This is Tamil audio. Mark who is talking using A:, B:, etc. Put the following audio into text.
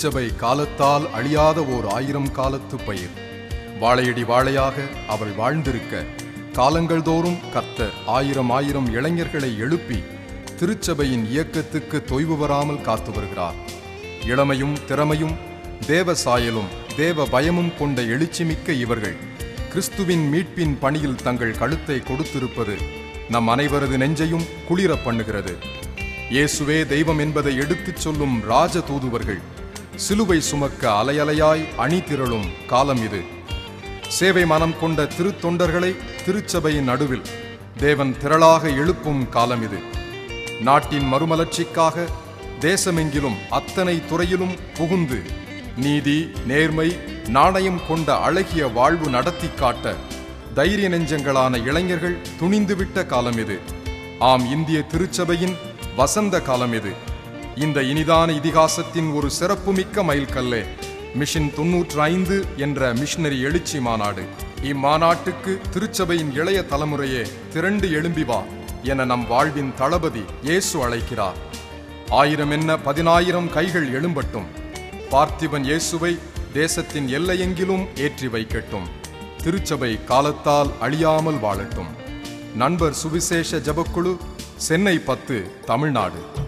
A: திருச்சபை காலத்தால் அழியாத ஓர் ஆயிரம் காலத்து பயிர் வாழையடி வாழையாக அவள் வாழ்ந்திருக்க காலங்கள் தோறும் கர்த்தர் ஆயிரம் ஆயிரம் இளைஞர்களை எழுப்பி திருச்சபையின் இயக்கத்துக்கு தொய்வு வராமல் காத்து வருகிறார் இளமையும் திறமையும் தேவ சாயலும் தேவ பயமும் கொண்ட எழுச்சிமிக்க இவர்கள் கிறிஸ்துவின் மீட்பின் பணியில் தங்கள் கழுத்தை கொடுத்திருப்பது நம் அனைவரது நெஞ்சையும் குளிர பண்ணுகிறது இயேசுவே தெய்வம் என்பதை எடுத்துச் சொல்லும் ராஜ தூதுவர்கள் சிலுவை சுமக்க அலையலையாய் அணி திரளும் காலம் இது சேவை மனம் கொண்ட திருத்தொண்டர்களை திருச்சபையின் நடுவில் தேவன் திரளாக எழுப்பும் காலம் இது நாட்டின் மறுமலர்ச்சிக்காக தேசமெங்கிலும் அத்தனை துறையிலும் புகுந்து நீதி நேர்மை நாணயம் கொண்ட அழகிய வாழ்வு நடத்தி காட்ட தைரிய நெஞ்சங்களான இளைஞர்கள் துணிந்துவிட்ட காலம் இது ஆம் இந்திய திருச்சபையின் வசந்த காலம் இது இந்த இனிதான இதிகாசத்தின் ஒரு சிறப்புமிக்க மைல்கல்லே மிஷன் தொன்னூற்று ஐந்து என்ற மிஷனரி எழுச்சி மாநாடு இம்மாநாட்டுக்கு திருச்சபையின் இளைய தலைமுறையே திரண்டு எழும்பி வா என நம் வாழ்வின் தளபதி இயேசு அழைக்கிறார் ஆயிரம் என்ன பதினாயிரம் கைகள் எழும்பட்டும் பார்த்திபன் இயேசுவை தேசத்தின் எல்லையெங்கிலும் ஏற்றி வைக்கட்டும் திருச்சபை காலத்தால் அழியாமல் வாழட்டும் நண்பர் சுவிசேஷ ஜபக்குழு சென்னை பத்து தமிழ்நாடு